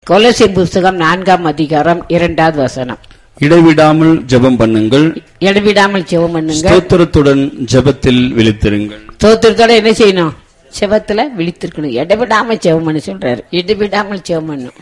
கொலோசியர் புஸ்தகம் நான்காம் அதிகாரம் இரண்டாவது வசனம் இடைவிடாமல் ஜெபம் பண்ணுங்கள் இடைவிடாமல் ஜெபம் பண்ணுங்க ஸ்தோத்திரத்துடன் ஜெபத்தில் விழித்திருங்கள் தோத்திரத்தோட என்ன செய்யணும் செவத்துல விழித்திருக்கணும் இடைவிடாம ஜெபம் பண்ண சொல்றாரு இடைவிடாமல் ஜெபம் பண்ணும்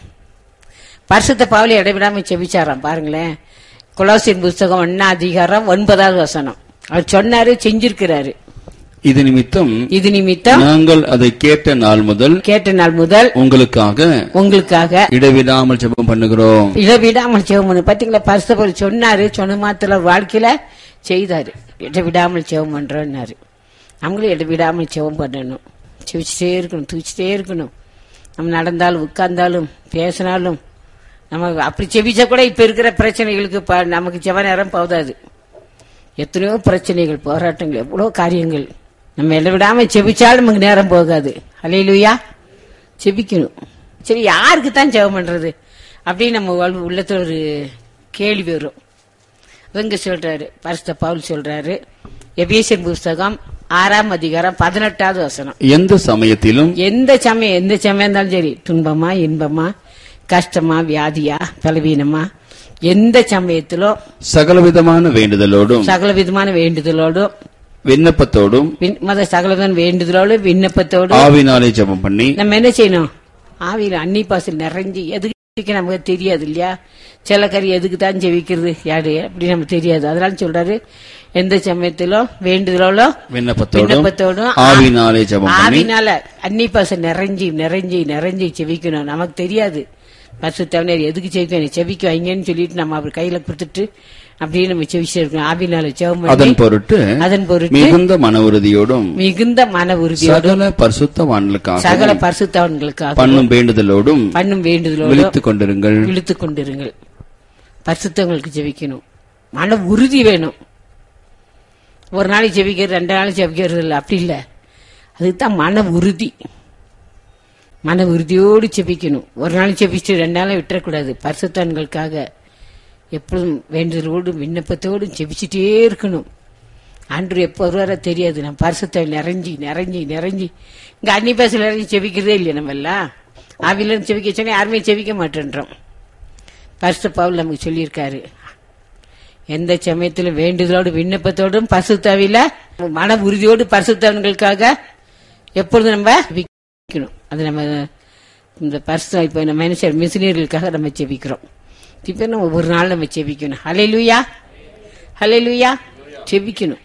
பரிசுத்த பாவலி இடைவிடாம செவிச்சாராம் பாருங்களேன் கொலோசியர் புஸ்தகம் ஒன்னா அதிகாரம் ஒன்பதாவது வசனம் அவர் சொன்னாரு செஞ்சிருக்கிறாரு இது நிமித்தம் இது நிமித்தம் நாங்கள் அதை கேட்ட நாள் முதல் கேட்ட நாள் முதல் உங்களுக்காக உங்களுக்காக இடைவிடாமல் ஜெபம் பண்ணுகிறோம் இடவிடாமல் ஜெபம் பண்ணு பாத்தீங்களா பரிசுத்தவர் சொன்னாரு சொன்ன மாத்திர வாழ்க்கையில செய்தாரு இடவிடாமல் ஜெபம் பண்றோம்னாரு நம்மளும் இடவிடாமல் ஜெபம் பண்ணணும் செவிச்சிட்டே இருக்கணும் தூச்சிட்டே இருக்கணும் நம்ம நடந்தாலும் உட்கார்ந்தாலும் பேசினாலும் நம்ம அப்படி செவிச்சா கூட இப்ப இருக்கிற பிரச்சனைகளுக்கு ப- நமக்கு ஜெப நேரம் போதாது எத்தனையோ பிரச்சனைகள் போராட்டங்கள் எவ்வளோ காரியங்கள் நம்ம இடவிடாம செபிச்சாலும் நமக்கு நேரம் போகாது அலையிலுயா செபிக்கணும் சரி யாருக்கு தான் ஜெபம் பண்றது அப்படின்னு நம்ம வாழ்வு- உள்ளத்துல ஒரு கேள்வி வரும் இவங்க சொல்றாரு பரிசுத்த பவுல் சொல்றாரு எபேசியர் புஸ்தகம் ஆறாம் அதிகாரம் பதினெட்டாவது வசனம் எந்த சமயத்திலும் எந்த சமயம் எந்த சமயம் இருந்தாலும் சரி துன்பமா இன்பமா கஷ்டமா வியாதியா பலவீனமா எந்த சமயத்திலும் சகலவிதமான வேண்டுதலோடும் சகல விதமான வேண்டுதலோடும் விண்ணப்பத்தோடும் விண்- மத சகலவிதமான வேண்டுதலோடு விண்ணப்பத்தோடு ஆவினாலே ஜெபம் பண்ணி நம்ம என்ன செய்யணும் ஆவியில அன்னி பாசல் நிறைஞ்சு எதுக்கு நமக்கு தெரியாது இல்லையா சில கறி எதுக்கு தான் ஜெபிக்கிறது யாரு அப்படி நமக்கு தெரியாது அதனால சொல்றாரு எந்த சமயத்திலும் வேண்டுதலோட விண்ணப்பத்தோடும் விண்ணப்பத்தோடும் ஆவினாலே ஜெபம் பண்ணி ஆவினால அன்னி பாசல் நிறைஞ்சி நிறைஞ்சி நிறைஞ்சி செவிக்கணும் நமக்கு தெரியாது பசு தவணர் எதுக்கு செவிக்கணும் செவிக்க வைங்கன்னு சொல்லிட்டு நம்ம அவர் கையில கொடுத்துட்டு அப்படியே நம்ம செவிச்சிருக்கணும் ஆவினால செவம் அதன் பண்ணி பொருட்டு அதன் பொருட்டு மிகுந்த மன உறுதியோடும் மிகுந்த மன உறுதியோடு சகல பரிசுத்தவான்களுக்காக சகல பரிசுத்தவன்களுக்காக பண்ணும் வேண்டுதலோடும் பண்ணும் வேண்டுதலோடு விழித்துக் கொண்டிருங்கள் இழுத்துக் கொண்டிருங்கள் பரிசுத்தவங்களுக்கு ஜெபிக்கணும் மன உறுதி வேணும் ஒரு நாளைக்கு ஜெபிக்கிறது ரெண்டு நாளைக்கு ஜெபிக்கிறது இல்லை அப்படி இல்லை அதுதான் மன உறுதி மன உறுதியோடு ஜெபிக்கணும் ஒரு நாள் ஜெபிச்சு ரெண்டு நாளும் விட்டுறக்கூடாது பரிசுத்தவன்களுக்காக எப்பொழுதும் வேண்டுதலோடும் விண்ணப்பத்தோடும் ஜெபிச்சுட்டே இருக்கணும் அன்று எப்போ வருவாரோ தெரியாது நம்ம பரிசுத்த நிறைஞ்சி நிறைஞ்சி நிறைஞ்சி இங்க அன்னி பேசல நிறைஞ்சி செவிக்கிறதே இல்லையா நம்ம எல்லாம் ஆவிலும் செவிக்க சொன்னா யாருமே செவிக்க மாட்டேன்றோம் பரிசு பவுல் நமக்கு சொல்லியிருக்காரு எந்த சமயத்திலும் வேண்டுதலோடு விண்ணப்பத்தோடும் பரிசுத்தாவில மன உறுதியோடு பரிசுத்தவன்களுக்காக எப்பொழுதும் நம்ம ஜெபிக்கணும் அது நம்ம இந்த பரிசு இப்போ நம்ம என்ன செய்யறோம் மிஷினியர்களுக்காக நம்ம ஜெபிக்கிறோம் இப்போ நம்ம ஒரு நாள் நம்ம ஜெபிக்கணும் ஹலே லூயா ஹலே லூயா ஜெபிக்கணும்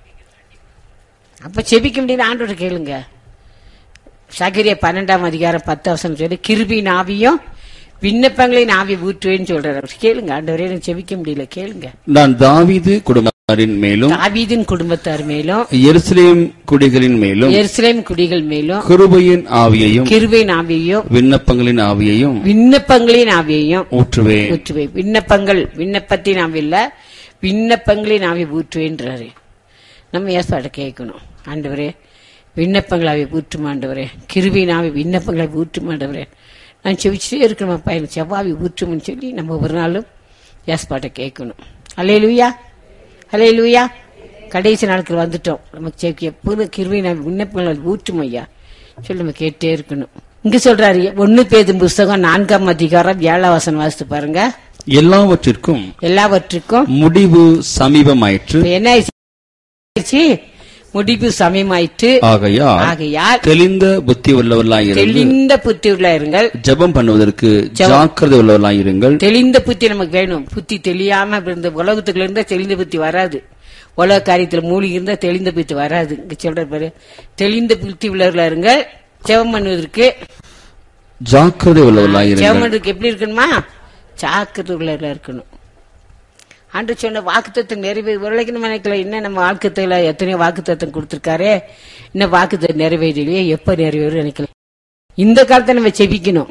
அப்ப செபிக்க முடியாது ஆண்டோட கேளுங்க சகரிய பன்னெண்டாம் அதிகாரம் பத்து அவசரம் சொல்லி கிருபின் ஆவியும் விண்ணப்பங்களின் ஆவி ஊற்றுவேன்னு சொல்றாரு கேளுங்க ஆண்டவரே எனக்கு செபிக்க முடியல கேளுங்க நான் தாவீது குடும்பத்தாரின் மேலும் தாவீதின் குடும்பத்தார் மேலும் எருசலேம் குடிகளின் மேலும் எருசலேம் குடிகள் மேலும் கிருபையின் ஆவியையும் கிருபின் ஆவியையும் விண்ணப்பங்களின் ஆவியையும் விண்ணப்பங்களின் ஆவியையும் ஊற்றுவேன் ஊற்றுவேன் விண்ணப்பங்கள் விண்ணப்பத்தின் ஆவி இல்ல விண்ணப்பங்களின் ஆவி ஊற்றுவேன்றாரு நம்ம ஏற்பாடு கேட்கணும் ஆண்டவரே விண்ணப்பங்கள் ஆவி ஊற்றும் ஆண்டவரே கிருபியின் ஆவி விண்ணப்பங்களை ஊற்றும் ஆண்டவரே நான் செவிச்சுட்டே இருக்கணும் பையன் செவ்வாவி ஊற்றும்னு சொல்லி நம்ம ஒரு நாளும் ஏற்பாட்டை கேட்கணும் அலே லூயா அலே லூயா கடைசி நாட்கள் வந்துட்டோம் நமக்கு செவிக்கு எப்போதும் கிருபியின் ஆவி விண்ணப்பங்கள் ஊற்றும் ஐயா சொல்லி நம்ம கேட்டே இருக்கணும் இங்க சொல்றாரு ஒன்னு பேதும் புஸ்தகம் நான்காம் அதிகாரம் ஏழாம் வசனம் வாசித்து பாருங்க எல்லாவற்றிற்கும் எல்லாவற்றுக்கும் முடிவு சமீபமாயிற்று இப்ப என்ன ஆயிடுச்சு முடிவு சமயமாயிற்று ஆகையால் ஆகையால் தெளிந்த புத்தி உள்ளவர்களாயிருந்து தெளிந்த புத்தி உள்ள இருங்கள் ஜெபம் பண்ணுவதற்கு ஜாக்கிரதை உள்ளவர்களாயிருங்கள் தெளிந்த புத்தி நமக்கு வேணும் புத்தி தெளியாம இருந்த உலகத்துக்குள்ள இருந்தா தெளிந்த புத்தி வராது உலக காரியத்துல மூழ்கி இருந்தா தெளிந்த புத்தி வராது இங்க சொல்ற பாரு தெளிந்த புத்தி உள்ளவர்களா இருங்கள் ஜெபம் பண்ணுவதற்கு ஜாக்கிரதை உள்ளவர்களாயிருங்கள் ஜெபம் பண்றதுக்கு எப்படி இருக்கணுமா ஜாக்கிரதை உள்ளவர்களா இருக்கணும் ஆண்டு சொன்ன வாக்குத்தத்தம் நிறைவேறி உருளைக்கு நம்ம நினைக்கல இன்னும் நம்ம வாக்குத்துல எத்தனையோ வாக்குத்தத்தம் கொடுத்திருக்காரே இன்னும் வாக்குத்தம் நிறைவேறலையே எப்ப நிறைவேறும் நினைக்கல இந்த காலத்தை நம்ம செபிக்கணும்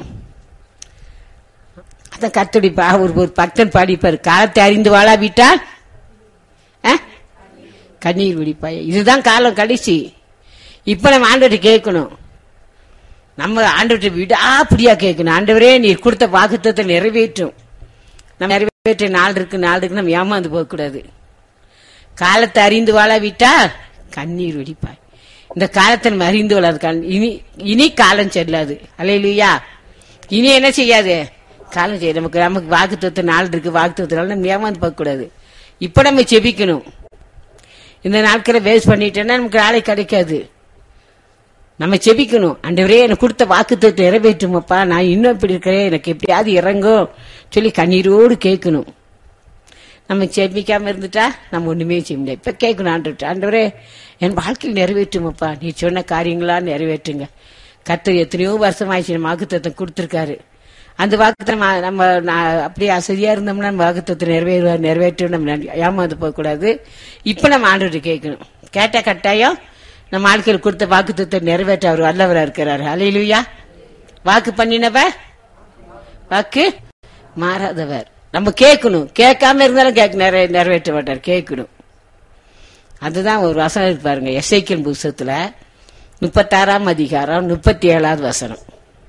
அதான் கத்தடி பா ஒரு ஒரு பக்தன் பாடிப்பாரு காலத்தை அறிந்து வாழாவிட்டால் ஆ? கண்ணீர் விடிப்பாய் இதுதான் காலம் கடைசி இப்ப நம்ம ஆண்டவர்கிட்ட கேட்கணும் நம்ம ஆண்டவர்கிட்ட விடாப்பிடியா கேட்கணும் ஆண்டவரே நீர் கொடுத்த வாக்குத்தத்தை நிறைவேற்றும் நம்ம நிறைவேற்ற நாள் இருக்கு நாள் இருக்கு நம்ம ஏமாந்து போக கூடாது காலத்தை அறிந்து வாழாவிட்டா கண்ணீர் வெடிப்பாய் இந்த காலத்தை நம்ம அறிந்து வாழாது இனி இனி காலம் செல்லாது அலையிலுயா இனி என்ன செய்யாது காலம் செய்ய நமக்கு நமக்கு வாக்குத்தத்து நாள் இருக்கு வாக்குத்தத்தினால நம்ம ஏமாந்து பார்க்க கூடாது இப்ப நம்ம செபிக்கணும் இந்த நாட்களை வேஸ்ட் பண்ணிட்டேன்னா நமக்கு நாளை கிடைக்காது நம்ம செபிக்கணும் ஆண்டவரே எனக்கு கொடுத்த வாக்குத்தத்தை நிறைவேற்றுமப்பா நான் இன்னும் இப்படி இருக்கிறேன் எனக்கு எப்படியாவது இறங்கும் சொல்லி கண்ணீரோடு கேட்கணும் நம்ம செபிக்காம இருந்துட்டா நம்ம ஒண்ணுமே செய்ய முடியாது இப்ப கேட்கணும் ஆண்டு ஆண்டவரே என் வாழ்க்கையில் நிறைவேற்றுமப்பா நீ சொன்ன காரியங்களா நிறைவேற்றுங்க கர்த்தர் எத்தனையோ வருஷம் ஆயிடுச்சு நம்ம வாக்குத்தத்தை கொடுத்துருக்காரு அந்த வாக்குத்தை நம்ம- நம்ம நான் அப்படியே அசதியா இருந்தோம்னா நம்ம வாக்குத்தத்தை நிறைவேறுவார் நிறைவேற்றும் நம்ம நன்றி- ஏமாந்து போக கூடாது இப்ப நம்ம ஆண்டு கேட்கணும் கேட்ட கட்டாயம் நம்ம வாழ்க்கையில் கொடுத்த வாக்குத்தத்தை நிறைவேற்ற அவர் வல்லவரா இருக்கிறாரு அலையிலுயா வாக்கு பண்ணினவர் வாக்கு மாறாதவர் நம்ம கேட்கணும் கேட்காம இருந்தாலும் கேட்க நிறைவே நிறைவேற்ற மாட்டார் கேட்கணும் அதுதான் ஒரு வசனம் இருக்கு பாருங்க எஸ்ஐக்கியல் புஸ்தகத்துல முப்பத்தாறாம் அதிகாரம் முப்பத்தி ஏழாவது வசனம்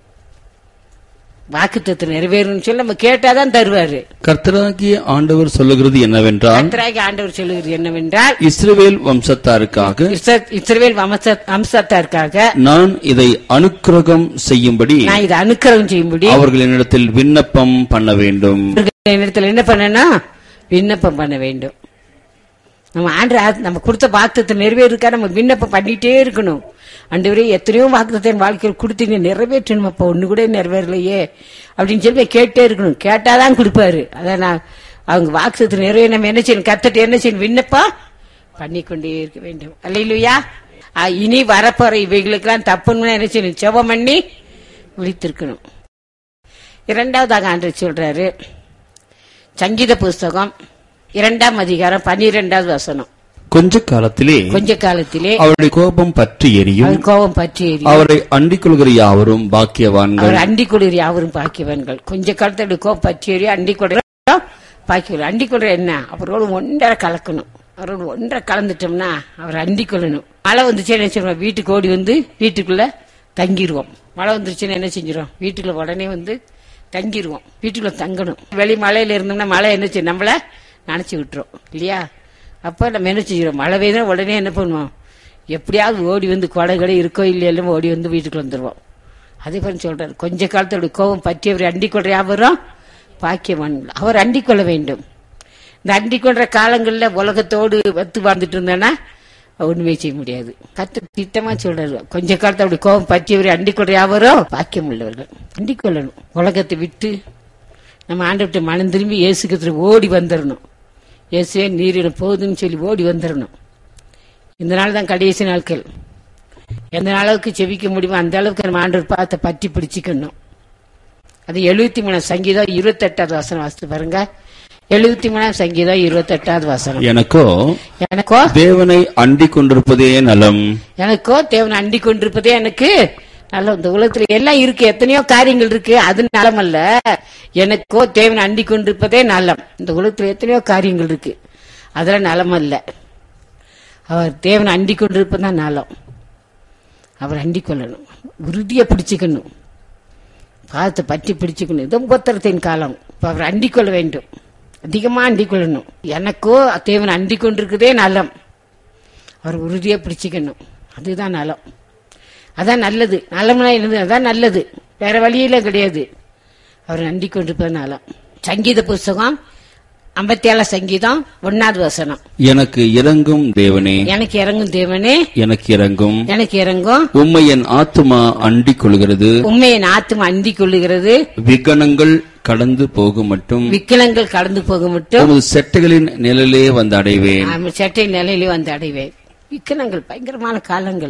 வாக்குத்தத்தை நிறைவேறும்னு சொல்லி நம்ம கேட்டாதான் தருவாரு கர்த்தராகிய ஆண்டவர் சொல்லுகிறது என்னவென்றால் கர்த்தராகிய ஆண்டவர் சொல்லுகிறது என்னவென்றால் இஸ்ரவேல் வம்சத்தாருக்காக இஸ்ர- இஸ்ரவேல் வம்ச- வம்சத்தாருக்காக நான் இதை அனுக்கிரகம் செய்யும்படி நான் இதை அனுக்கிரகம் செய்யும்படி அவர்களிடத்தில் விண்ணப்பம் பண்ண வேண்டும் இடத்துல என்ன பண்ணணும் விண்ணப்பம் பண்ண வேண்டும் நம்ம ஆண்டு நம்ம கொடுத்த வாக்குத்தத்தை நிறைவேறுக்கா நம்ம விண்ணப்பம் பண்ணிட்டே இருக்கணும் ஆண்டவரே எத்தனையோ வாக்குத்தத்தை என் வாழ்க்கையில் கொடுத்தீங்க நிறைவேற்றணும் அப்ப ஒண்ணு கூட நிறைவேறலையே அப்படின்னு சொல்லி கேட்டே இருக்கணும் கேட்டாதான் கொடுப்பாரு அதான் நான் அவங்க வாக்குத்தத்தை நிறைவேற நம்ம என்ன செய்யணும் கத்துட்டு என்ன செய்யணும் விண்ணப்பம் பண்ணிக்கொண்டே இருக்க வேண்டும் அல்லையிலுயா இனி வரப்போற இவைகளுக்கெல்லாம் தப்புன்னு என்ன செய்யணும் செவம் பண்ணி விழித்திருக்கணும் இரண்டாவதாக ஆண்டு சொல்றாரு சங்கீத புஸ்தகம் இரண்டாம் அதிகாரம் பன்னிரெண்டாவது வசனம் கொஞ்ச காலத்திலே கொஞ்ச காலத்திலே அவருடைய கோபம் பற்றி எரியும் அவர் கோபம் பற்றி எரியும். அவரை அண்டிக் கொள்கிற யாவரும் பாக்கியவான்கள் அவர் அண்டி குளிர் யாவரும் பாக்கியவன்கள் கொஞ்ச காலத்தோட கோபம் பற்றி எரியும் அண்டி குளிர் பாக்கியவன் அண்டி குளிர் என்ன அவரோடு ஒன்றரை கலக்கணும் அவரோடு ஒன்றரை கலந்துட்டோம்னா அவர் அண்டி கொள்ளணும் மழை வந்துச்சு என்ன செய்வோம் வீட்டுக்கு ஓடி வந்து வீட்டுக்குள்ள தங்கிடுவோம் மழை வந்துருச்சுன்னா என்ன செஞ்சிடும் வீட்டுக்குள்ள உடனே வந்து தங்கிடுவோம் வீட்டுக்குள்ள தங்கணும் வெளி மழையில இருந்தோம்னா மழை என்ன செய்யும் நம்மள நினைச்சு விட்டுரும் இல்லையா அப்ப நம்ம என்ன செஞ்சிடும் மழை பெய்யுதுனா உடனே என்ன பண்ணுவோம் எப்படியாவது ஓடி வந்து கொடை கடை இருக்கோ இல்லையெல்லாம் ஓடி வந்து வீட்டுக்குள்ள வந்துருவோம் அதே போல சொல்றாரு கொஞ்ச காலத்தோட கோபம் பற்றியவர் அண்டிக் கொள்ற யாவரும் பாக்கியவான் அவர் அண்டிக் கொள்ள வேண்டும் இந்த அண்டிக் கொள்ற காலங்கள்ல உலகத்தோடு வத்து வாழ்ந்துட்டு இருந்தேன்னா ஒண்ணுமே செய்ய முடியாது கத்து திட்டமா சொல்றாரு கொஞ்ச காலத்தோட கோபம் பற்றியவர் அண்டிக் கொள்ற யாவரும் பாக்கியம் உள்ளவர்கள் அண்டிக் கொள்ளணும் உலகத்தை விட்டு நம்ம ஆண்டவர்கிட்ட மனம் திரும்பி இயேசுக்கு ஓடி வந்துடணும் இயேசுவே நீரிடம் போகுதுன்னு சொல்லி ஓடி வந்துடணும் இந்த நாள் தான் கடைசி நாட்கள் எந்த அளவுக்கு செவிக்க முடியுமோ அந்த அளவுக்கு நம்ம ஆண்டவர் பார்த்த பற்றி பிடிச்சிக்கணும் அது எழுபத்தி மூணாம் சங்கீதம் இருபத்தெட்டாவது வசனம் வாசித்து பாருங்க எழுபத்தி மூணாம் சங்கீதம் இருபத்தெட்டாவது வசனம் எனக்கோ எனக்கோ தேவனை அண்டிக் கொண்டிருப்பதே நலம் எனக்கோ தேவன் அண்டிக் கொண்டிருப்பதே எனக்கு நல்ல இந்த உலகத்துல எல்லாம் இருக்கு எத்தனையோ காரியங்கள் இருக்கு அது நலம் அல்ல எனக்கோ தேவன் அண்டிக் கொண்டிருப்பதே நலம் இந்த உலகத்துல எத்தனையோ காரியங்கள் இருக்கு அதெல்லாம் நலம் அல்ல அவர் தேவன் அண்டிக் கொண்டிருப்பதான் நலம் அவர் அண்டிக் கொள்ளணும் உறுதியை பிடிச்சுக்கணும் பாதத்தை பற்றி பிடிச்சுக்கணும் இது உபத்திரத்தின் காலம் இப்ப அவர் அண்டிக் கொள்ள வேண்டும் அதிகமா அண்டிக் கொள்ளணும் எனக்கோ தேவன் அண்டிக் கொண்டிருக்குதே நலம் அவர் உறுதியா பிடிச்சுக்கணும் அதுதான் நலம் அதான் நல்லது நலம்னா என்னது அதான் நல்லது வேற வழியில கிடையாது அவர் நன்றி கொண்டிருப்பது நலம் சங்கீத புஸ்தகம் ஐம்பத்தி ஏழு சங்கீதம் ஒன்னாவது வசனம் எனக்கு இறங்கும் தேவனே எனக்கு இறங்கும் தேவனே எனக்கு இறங்கும் எனக்கு இறங்கும் உம்மை என் ஆத்துமா அண்டிக் கொள்கிறது உண்மையை ஆத்தும் அண்டி கொள்ளுகிறது விகனங்கள் கடந்து போகும் மட்டும் விக்கலங்கள் கடந்து போக மட்டும் உமது செட்டைகளின் நிழலே வந்து அடைவேன் ஆமா, சட்டை நிலையிலே வந்து அடைவேன் விக்கலங்கள் பயங்கரமான காலங்கள்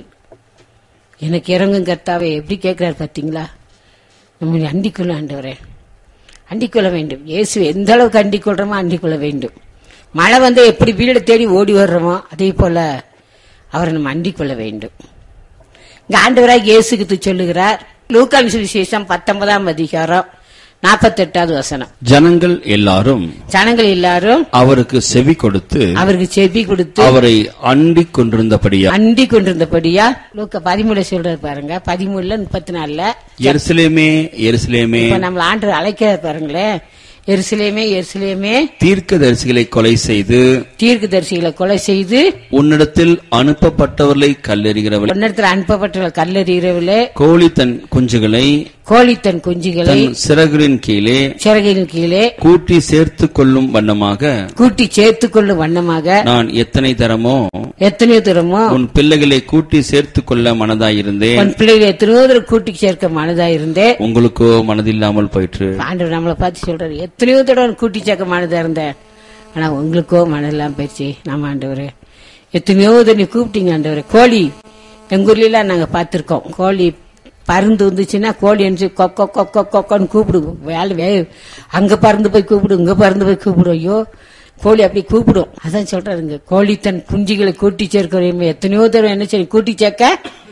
எனக்கு இறங்கும் கர்த்தாவே எப்படி கேட்கிறாரு பாத்தீங்களா நம்ம அண்டிக்கொள்ள ஆண்டவரே அண்டிக்கொள்ள வேண்டும் இயேசு எந்த அளவுக்கு அண்டிக் கொள்றோமோ அண்டிக் கொள்ள வேண்டும் மழை வந்து எப்படி வீடு தேடி ஓடி வர்றோமோ அதே போல அவரை நம்ம அண்டிக் கொள்ள வேண்டும் இங்க ஆண்டவராக இயேசுக்கு சொல்லுகிறார் லூக்கான் சுவிசேஷம் பத்தொன்பதாம் அதிகாரம் நாற்பத்தெட்டாவது வசனம் ஜனங்கள் எல்லாரும் ஜனங்கள் எல்லாரும் அவருக்கு செவி கொடுத்து அவருக்கு செவி கொடுத்து அவரை அண்டிக் கொண்டிருந்தபடியா அண்டி கொண்டிருந்தபடியா லூக்க பதிமூணு சொல்றாரு பாருங்க பதிமூணுல முப்பத்தி நாலுல எருசலேமே எருசலேமே இப்ப நம்மள ஆண்டு அழைக்கிறார் பாருங்களேன் எருசலேமே எருசலேமே தீர்க்கதரிசிகளை கொலை செய்து தீர்க்கதரிசிகளை கொலை செய்து உன்னிடத்தில் அனுப்பப்பட்டவர்களை கல்லெறிகிறவள் ஒன்னத்துல அனுப்பப்பட்ட கல்லறிகிறவிலே கோழி தன் குஞ்சுகளை கோழி தன் குஞ்சுகளை தன் சிறகுகளின் கீழே சிறகின் கீழே கூட்டி சேர்த்துக் கொள்ளும் வண்ணமாக கூட்டி சேர்த்துக் கொள்ளும் வண்ணமாக நான் எத்தனை தரமோ எத்தனையோ தூரமோ உன் பிள்ளைகளை கூட்டி சேர்த்துக் கொள்ள மனதாயிருந்தேன் உன் பிள்ளைகளை எத்தனையோ தூரம் கூட்டி சேர்க்க மனதா இருந்தே உங்களுக்கோ மனதில்லாமல் போயிற்று ஆண்டவர் நம்மளை பார்த்து சொல்றாரு எத்தனையோ தடவை கூட்டி சேர்க்க மனதா இருந்தேன் ஆனா உங்களுக்கோ மனதெல்லாம் போயிடுச்சு நம்ம ஆண்டவரே எத்தனையோ தடவை கூப்பிட்டீங்க ஆண்டவரே கோழி எங்க ஊர்ல எல்லாம் நாங்க பார்த்திருக்கோம் கோழி பருந்து வந்துச்சுன்னா கோழி என்ன கொக்கோ கொக்கோ கொக்கோன்னு கூப்பிடும் வேலை வே அங்க பறந்து போய் கூப்பிடும் இங்க பறந்து போய் கூப்பிடும் ஐயோ கோழி அப்படி கூப்பிடும் அதான் சொல்றாருங்க கோழி தன் குஞ்சுகளை கூட்டி சேர்க்கிறோம் எத்தனையோ தடவை என்ன செய்யும் கூட்டி சேர்க்க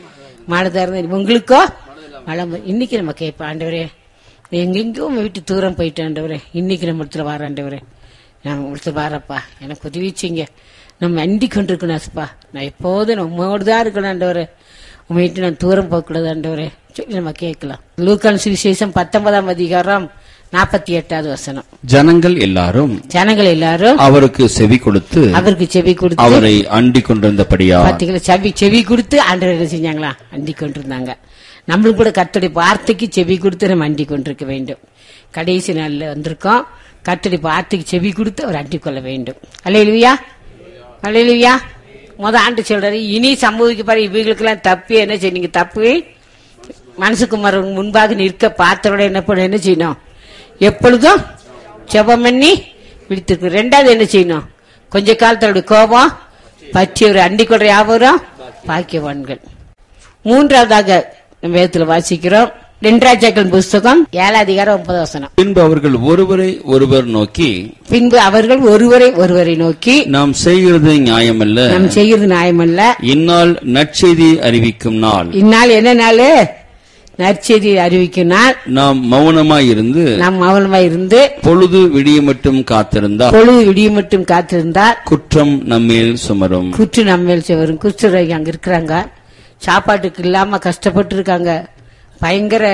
மழை திறந்து உங்களுக்கோ மழை வ- இன்னைக்கு நம்ம கேட்போம் ஆண்டவரே எங்கெங்கோ உங்க வீட்டு தூரம் போயிட்டு ஆண்டவரே இன்னைக்கு நம்ம இடத்துல வர ஆண்டவரே நான் உங்களுக்கு வரப்பா எனக்கு உதவி செய்யுங்க நம்ம அண்டி கொண்டிருக்கணும் அஸ்பா நான் எப்போதும் நான் உங்களோடு தான் இருக்கணும் ஆண்டவரே உங்க வீட்டு நான் தூரம் போகக்கூடாது ஆண்டவரே சொல்லி நம்ம கேட்கலாம் லூக்கான் சுவிசேஷம் பத்தொன்பதாம் அதிகாரம் நாற்பத்தி எட்டாவது வசனம் ஜனங்கள் எல்லாரும் ஜனங்கள் எல்லாரும் அவருக்கு செவி கொடுத்து அவருக்கு செவி கொடுத்து அவரை அண்டிக் கொண்டிருந்தபடியா பாத்தீங்களா செவி செவி கொடுத்து ஆண்டவர் என்ன செஞ்சாங்களா அண்டி கொண்டிருந்தாங்க நம்மளும் கூட கர்த்தருடைய வார்த்தைக்கு செவி கொடுத்து நம்ம அண்டி கொண்டிருக்க வேண்டும் கடைசி நாள்ல வந்திருக்கோம் கர்த்தருடைய வார்த்தைக்கு செவி கொடுத்து அவர் அண்டி கொள்ள வேண்டும் அலையிலுவியா அலையிலுவியா முத ஆண்டு சொல்றாரு இனி சம்பவிக்க பாரு இவங்களுக்கெல்லாம் தப்பு என்ன செய்ய தப்பு மனசுக்குமார் முன்பாக நிற்க பார்த்தரோட என்ன பண்ண என்ன செய்யணும் எப்பொழுதும் ஜெபம் பண்ணி விழித்திருக்கு ரெண்டாவது என்ன செய்யணும் கொஞ்ச காலத்தோட கோபம் பற்றி ஒரு அண்டி கொள்ற யாவரும் பாக்கியவான்கள் மூன்றாவதாக நம்ம வேதத்துல வாசிக்கிறோம் ரெண்டராஜாக்கள் புஸ்தகம் ஏழாம் அதிகாரம் ஒன்பது வசனம் பின்பு அவர்கள் ஒருவரை ஒருவர் நோக்கி பின்பு அவர்கள் ஒருவரை ஒருவரை நோக்கி நாம் செய்கிறது நியாயமல்ல நாம் செய்கிறது நியாயமல்ல இந்நாள் நற்செய்தி அறிவிக்கும் நாள் இந்நாள் என்ன நாள் நற்செய்தி அறிவிக்கும் நாள் நாம் மௌனமாயிருந்து நாம் மௌனமா இருந்து பொழுது விடிய மட்டும் காத்திருந்தால் பொழுது விடிய மட்டும் காத்திருந்தால் குற்றம் நம்மேல் சுமரும் குற்று நம்மேல் வரும் குஷ்டரோகி அங்க இருக்கிறாங்க சாப்பாட்டுக்கு இல்லாம கஷ்டப்பட்டு இருக்காங்க பயங்கர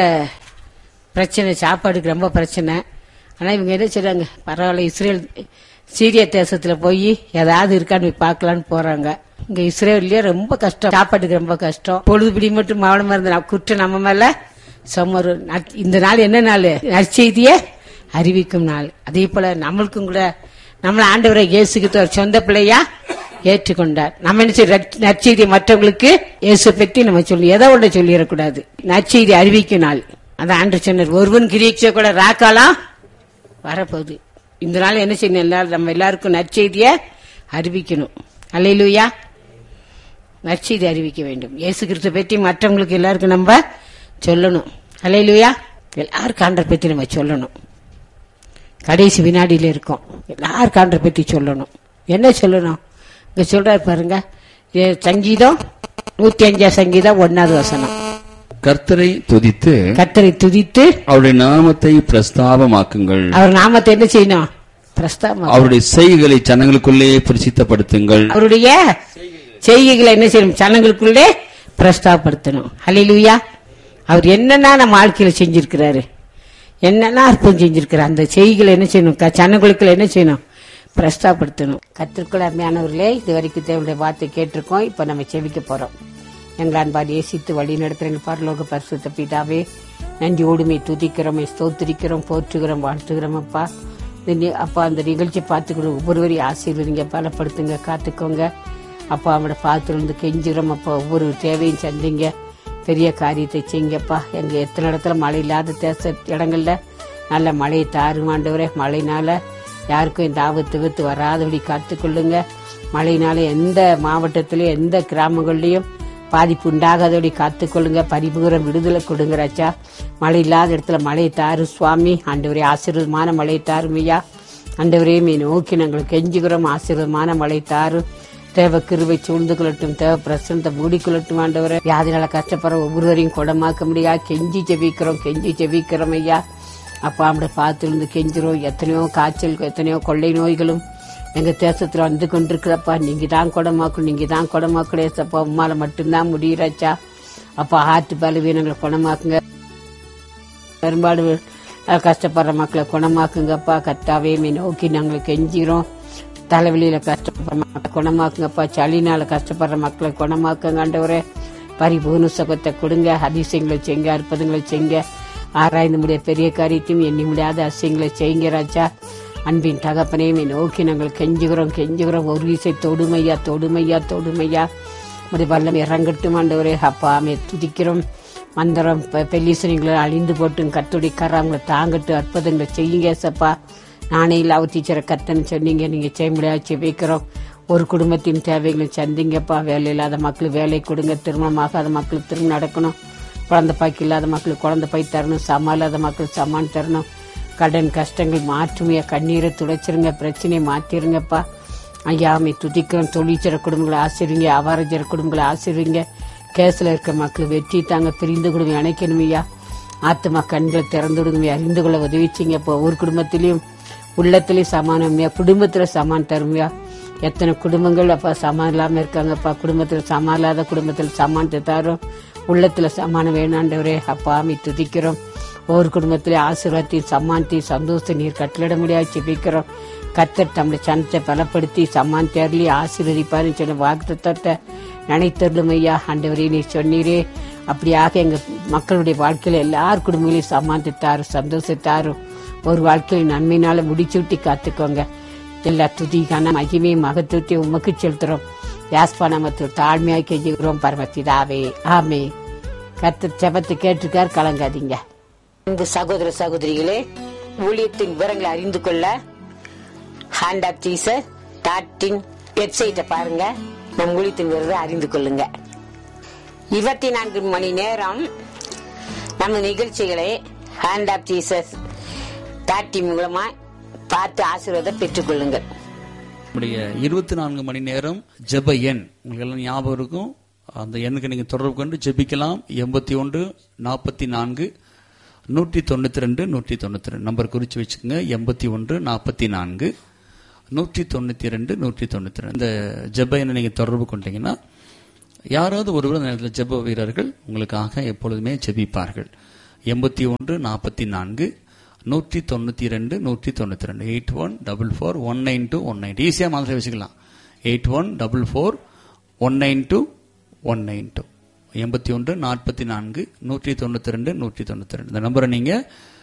பிரச்சனை சாப்பாடுக்கு ரொம்ப பிரச்சனை ஆனா இவங்க என்ன செய்றாங்க பரவாயில்ல இஸ்ரேல் சீரிய தேசத்துல போய் ஏதாவது இருக்கான்னு போய் பார்க்கலான்னு போறாங்க இங்க இஸ்ரேல்லயே ரொம்ப கஷ்டம் சாப்பாட்டுக்கு ரொம்ப கஷ்டம் பொழுதுபிடி மட்டும் மௌனமா இருந்த குற்றம் நம்ம மேல சுமரு நற்- இந்த நாள் என்ன நாள் நற்செய்தியை அறிவிக்கும் நாள் அதே போல நம்மளுக்கும் கூட நம்மள ஆண்டவரை இயேசுக்கு ஒரு சொந்த பிள்ளையா ஏற்றுக்கொண்டார் நம்ம என்ன செய்ய நற்செய்தி மற்றவங்களுக்கு இயேசு பற்றி நம்ம சொல்லி எதை ஒன்று சொல்லிடக்கூடாது நற்செய்தி அறிவிக்கும் நாள் அதான் ஆண்டு சொன்னார் ஒருவன் கிரீட்சை கூட ராக்காலாம் வரப்போகுது இந்த நாள் என்ன செய்யணும் எல்லாரும் நம்ம எல்லாருக்கும் நற்செய்தியை அறிவிக்கணும் அல்லையிலுயா நற்செய்தி அறிவிக்க வேண்டும் இயேசு கிறிஸ்து பற்றி மற்றவங்களுக்கு எல்லாருக்கும் நம்ம சொல்லணும் அல்லையிலுயா எல்லாருக்கும் ஆண்டரை பற்றி நம்ம சொல்லணும் கடைசி வினாடியில இருக்கோம் எல்லாருக்கும் ஆண்டரை பற்றி சொல்லணும் என்ன சொல்லணும் இங்க சொல்றாரு பாருங்க இது சங்கீதம் நூத்தி அஞ்சாம் சங்கீதம் ஒன்னாவது வசனம் கர்த்தரை துதித்து கத்தரை துதித்து அவருடைய நாமத்தை பிரஸ்தாபமாக்குங்கள் அவர் நாமத்தை என்ன செய்யணும் பிரஸ்தாபம் அவருடைய செய்கைகளை ஜனங்களுக்குள்ளே பிரசித்தப்படுத்துங்கள் அவருடைய செய்கைகளை என்ன செய்யணும் ஜனங்களுக்குள்ளே பிரஸ்தாபப்படுத்தணும் ஹalleluya அவர் என்னென்ன நம்ம வாழ்க்கையில செஞ்சிருக்கிறாரு என்னென்ன அற்புதம் செஞ்சிருக்கிறார் அந்த செய்கைகளை என்ன செய்யணும் க- ஜனங்களுக்குள்ள என்ன செய்யணும் பிரஸ்தாபப்படுத்தணும் கத்திற்குள்ள அருமையானவர்களே இது வரைக்கும் தேவனுடைய வார்த்தை கேட்டிருக்கோம் இப்ப நம்ம செவிக்க போறோம் எங்கள் அன்பார் ஏசித்து வழி நடத்துகிற பரலோக பரிசுத்த பிதாவே நன்றி ஓடுமை துதிக்கிறோம் ஸ்தோத்திரிக்கிறோம் போற்றுகிறோம் வாழ்த்துகிறோம் அப்பா இந்த நி- அப்பா அந்த நிகழ்ச்சியை பார்த்துக்கிறோம் ஒவ்வொருவரையும் ஆசீர்வதிங்க பலப்படுத்துங்க காத்துக்கோங்க அப்பா அவங்கள பார்த்துருந்து கெஞ்சுகிறோம் அப்பா ஒவ்வொரு தேவையும் சந்திங்க பெரிய காரியத்தை செய்யுங்கப்பா எங்க எத்தனை இடத்துல மழை இல்லாத தேச இடங்கள்ல நல்ல மழையை தாருமாண்டவரே மழைனால யாருக்கும் இந்த ஆபத்து வித்து வராதபடி காத்துக்கொள்ளுங்க மழையினால எந்த மாவட்டத்திலயும் எந்த கிராமங்கள்லயும் பாதிப்பு உண்டாகாதபடி காத்துக்கொள்ளுங்க பரிபூரம் விடுதலை கொடுங்க ராச்சா மழை இல்லாத இடத்துல மழையை தாரு சுவாமி ஆண்டவரே ஆசீர்வாதமான மழையை தாரும் ஐயா ஆண்டவரே மீ நோக்கி நாங்கள் கெஞ்சுகிறோம் ஆசீர்வாதமான மழை தாரும் தேவ கிருவை சூழ்ந்து கொள்ளட்டும் தேவ பிரசனத்தை மூடிக்கொள்ளட்டும் ஆண்டவரே வியாதினால கஷ்டப்படுற ஒவ்வொருவரையும் குணமாக்க முடியா கெஞ்சி ஜெபிக்கிறோம் கெஞ்சி ஜெபிக்கிறோம் ஐயா அப்பா அப்படி பார்த்துருந்து கெஞ்சிரும் எத்தனையோ காய்ச்சல் எத்தனையோ கொள்ளை நோய்களும் எங்க தேசத்துல வந்து கொண்டிருக்கிறப்பா நீங்க தான் குடமாக்கணும் நீங்க தான் குடமாக்கணும் ஏசப்பா உம்மால மட்டும்தான் முடியறாச்சா அப்பா ஹார்ட் பலவீனங்களை குணமாக்குங்க பெரும்பாடு அஹ் கஷ்டப்படுற மக்களை குணமாக்குங்கப்பா கத்தாவே மீ நோக்கி நாங்கள் கெஞ்சிரோம் தலைவலியில கஷ்டப்படுற மக்களை குணமாக்குங்கப்பா சளினால கஷ்டப்படுற மக்களை குணமாக்குங்க ஆண்டவரே பரிபூர்ண சுகத்தை கொடுங்க அதிசயங்களை செய்யுங்க அற்புதங்களை செய்யுங்க ஆராய்ந்து முடிய பெரிய காரியத்தையும் எண்ணி முடியாத அதிசயங்களை செய்யுங்க ராஜா அன்பின் தகப்பனையுமே நோக்கி நாங்கள் கெஞ்சுகிறோம் கெஞ்சுகிறோம் ஒரு வீசை தொடுமையா தொடுமையா தொடுமையா உடைய வல்லம் இறங்கட்டும் ஆண்டவரே அப்பா ஆமே துதிக்கிறோம் மந்திரம் பெல்லீசனிங்களை அழிந்து போட்டும் கத்துடி கராங்களை தாங்கட்டும் அற்புதங்களை செய்யுங்க சப்பா நானே இல்லாவ டீச்சரை கத்தன்னு சொன்னீங்க நீங்க செய்ய முடியாது செபிக்கிறோம் ஒரு குடும்பத்தின் தேவைகளை சந்திங்கப்பா வேலை இல்லாத மக்களுக்கு வேலை கொடுங்க திருமணமாகாத மக்களுக்கு திருமணம் நடக்கணும் குழந்தை பாய்க்கு இல்லாத மக்களுக்கு குழந்தை பாய் தரணும் சமா இல்லாத மக்களுக்கு சமான் தரணும் கடன் கஷ்டங்கள் மாற்றுமையா கண்ணீரை துடைச்சிருங்க பிரச்சனையை மாத்திருங்கப்பா ஐயாமை துதிக்கிறோம் தொழிற்சர குடும்பங்களை ஆசிரிங்க அவாரஜர குடும்பங்களை ஆசிரிங்க கேஸ்ல இருக்க மக்கள் வெற்றி தாங்க பிரிந்து குடும்பம் இணைக்கணும் ஐயா ஆத்மா கண்களை திறந்து விடுங்க அறிந்து கொள்ள உதவிச்சிங்க இப்போ ஒவ்வொரு குடும்பத்திலையும் உள்ளத்திலையும் சமானம்யா குடும்பத்துல சமான் தருமையா எத்தனை குடும்பங்கள் அப்பா சமான் இல்லாம இருக்காங்கப்பா குடும்பத்துல சமான் இல்லாத குடும்பத்துல சமானத்தை தரும் உள்ளத்துல சமானம் வேணாண்டவரே அப்பா ஆமி துதிக்கிறோம் ஒவ்வொரு குடும்பத்திலே ஆசீர்வாதத்தையும் சம்மானத்தையும் சந்தோஷத்தை நீர் கட்டளிட முடியாது ஜெபிக்கிறோம் கத்தர் தம்முடைய சனத்தை பலப்படுத்தி சம்மான் தேர்லி ஆசீர்வதிப்பாருன்னு சொன்ன வாக்குத்தத்தை நினைத்தருளும் ஐயா ஆண்டவரே நீர் சொன்னீரே அப்படியாக எங்க மக்களுடைய வாழ்க்கையில எல்லார் குடும்பங்களையும் சமானத்தை தாரும் சந்தோஷத்தாரும் ஒரு வாழ்க்கையை நன்மையினால முடிச்சுட்டி காத்துக்கோங்க எல்லா துதிக்கான மகிமையை மகத்துவத்தை உமக்கு செலுத்துறோம் யாஸ்பா நமத்து தாழ்மையாக கெஞ்சுகிறோம் பரமபிதாவே ஆமே கத்தர் செபத்தை கேட்டிருக்கார் கலங்காதீங்க அன்பு சகோதர சகோதரிகளே ஊழியத்தின் விவரங்களை அறிந்து கொள்ள ஹேண்ட் ஆப் டீசர் டாட்டின் வெப்சைட்டை பாருங்க நம் ஊழியத்தின் விவரத்தை அறிந்து கொள்ளுங்க இருபத்தி நான்கு மணி நேரம் நம்ம நிகழ்ச்சிகளை ஹேண்ட் ஆப் ஜீசஸ் டாட்டி மூலமா பார்த்து ஆசீர்வாதம் பெற்றுக்கொள்ளுங்கள் நம்முடைய இருபத்தி நான்கு மணி நேரம் ஜெப எண் உங்களுக்கு எல்லாம் ஞாபகம் இருக்கும் அந்த எண்ணுக்கு நீங்க தொடர்பு கொண்டு ஜெபிக்கலாம் எண்பத்தி ஒன்று நாற்பத்தி நான்கு நூற்றி தொண்ணூத்தி ரெண்டு நூற்றி தொண்ணூத்தி ரெண்டு நம்பர் குறிச்சு வச்சுக்கோங்க எண்பத்தி ஒன்று நாற்பத்தி நான்கு நூற்றி தொண்ணூத்தி ரெண்டு நூற்றி தொண்ணூத்தி ரெண்டு இந்த ஜெப எண்ணை நீங்க தொடர்பு கொண்டீங்கன்னா யாராவது ஒருவர் அந்த நேரத்தில் ஜெப வீரர்கள் உங்களுக்காக எப்பொழுதுமே ஜெபிப்பார்கள் எண்பத்தி ஒன்று நாற்பத்தி நான்கு நூற்றி தொண்ணூற்றி ரெண்டு நூற்றி தொண்ணூற்றி ரெண்டு eight one double four one nine two one nine ஈஸியாக மாதிரி வச்சுக்கலாம் eight one double four one nine two one nine two எண்பத்தி ஒன்று நாற்பத்தி நான்கு நூற்றி தொண்ணூற்றி ரெண்டு நூற்றி தொண்ணூற்றி ரெண்டு இந்த நம்பரை நீங்கள்